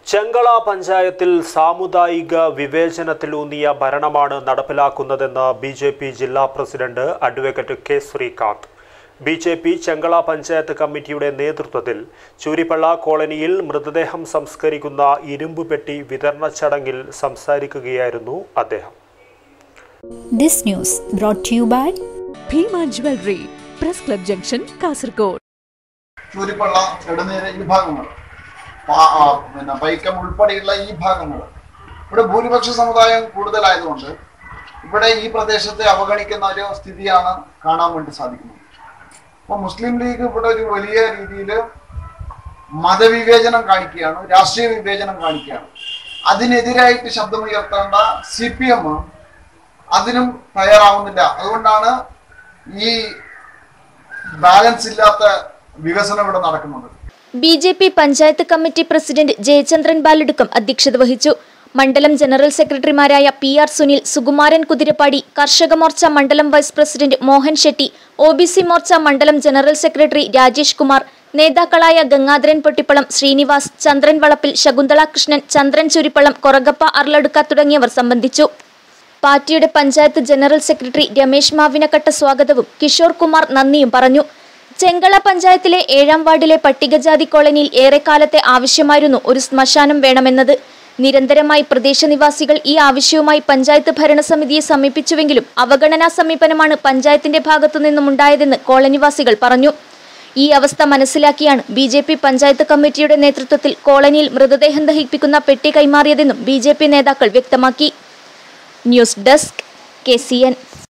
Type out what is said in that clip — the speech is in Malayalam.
ചെങ്കള പഞ്ചായത്തിൽ സാമുദായിക വിവേചനത്തിലൂന്നിയ ഭരണമാണ് നടപ്പിലാക്കുന്നതെന്ന് ബി ജെ പി ജില്ലാ president advocate K Sreekanth B J P Chengala panchayat കമ്മിറ്റിയുടെ നേതൃത്വത്തിൽ ചൂരിപ്പള്ള കോളനിയിൽ മൃതദേഹം സംസ്കരിക്കുന്ന ഇരുമ്പ് പെട്ടി വിതരണ ചടങ്ങിൽ സംസാരിക്കുകയായിരുന്നു അദ്ദേഹം This news brought to you by Bhima jewellery press club junction Kasaragod Choorippalla Nedunir ഈ ഭാഗങ്ങൾ പാ- ആ, പിന്നെ വൈക്കം ഉൾപ്പെടെയുള്ള ഈ ഭാഗങ്ങൾ ഇവിടെ ഭൂരിപക്ഷ സമുദായം കൂടുതലായതുകൊണ്ട് ഇവിടെ ഈ പ്രദേശത്തെ അവഗണിക്കുന്ന ഒരു സ്ഥിതിയാണ് കാണാൻ വേണ്ടി സാധിക്കുന്നത് അപ്പൊ മുസ്ലിം ലീഗ് ഇവിടെ ഒരു വലിയ രീതിയിൽ മതവിവേചനം കാണിക്കുകയാണ് രാഷ്ട്രീയ വിവേചനം കാണിക്കുകയാണ് അതിനെതിരായിട്ട് ശബ്ദമുയർത്തേണ്ട സി പി എം അതിനും തയ്യാറാവുന്നില്ല അതുകൊണ്ടാണ് ഈ ബാലൻസ് ഇല്ലാത്ത വികസനം ഇവിടെ നടക്കുന്നത് B J P panchayat committee president Jayachandran Baladukkam അധ്യക്ഷത വഹിച്ചു മണ്ഡലം ജനറൽ സെക്രട്ടറിമാരായ പി ആർ സുനിൽ സുകുമാരൻ കുതിരപ്പാടി കർഷക മോർച്ച മണ്ഡലം vice president Mohan Shetty O B C Morcha മണ്ഡലം ജനറൽ സെക്രട്ടറി രാജേഷ് കുമാർ നേതാക്കളായ ഗംഗാധരൻ പൊട്ടിപ്പളം ശ്രീനിവാസ് ചന്ദ്രൻ വളപ്പിൽ ശകുന്തള കൃഷ്ണൻ ചന്ദ്രൻ ചുരിപ്പള്ളം കൊറഗപ്പ അർലടുക്ക തുടങ്ങിയവർ സംബന്ധിച്ചു പാർട്ടിയുടെ പഞ്ചായത്ത് ജനറൽ സെക്രട്ടറി രമേശ് മാവിനക്കട്ട സ്വാഗതവും കിഷോർ കുമാർ നന്ദിയും പറഞ്ഞു ചെങ്കള പഞ്ചായത്തിലെ ഏഴാം വാർഡിലെ പട്ടികജാതി കോളനിയിൽ ഏറെക്കാലത്തെ ആവശ്യമായിരുന്നു ഒരു ശ്മശാനം വേണമെന്നത് നിരന്തരമായി പ്രദേശനിവാസികൾ ഈ ആവശ്യവുമായി പഞ്ചായത്ത് ഭരണസമിതിയെ സമീപിച്ചുവെങ്കിലും അവഗണനാ സമീപനമാണ് പഞ്ചായത്തിന്റെ ഭാഗത്തുനിന്നും ഉണ്ടായതെന്ന് കോളനിവാസികൾ പറഞ്ഞു ഈ അവസ്ഥ മനസ്സിലാക്കിയാണ് ബി ജെ പി പഞ്ചായത്ത് കമ്മിറ്റിയുടെ നേതൃത്വത്തിൽ കോളനിയിൽ മൃതദേഹം ദഹിപ്പിക്കുന്ന പെട്ടി കൈമാറിയതെന്നും ബി ജെ പി നേതാക്കൾ വ്യക്തമാക്കി news desk K C N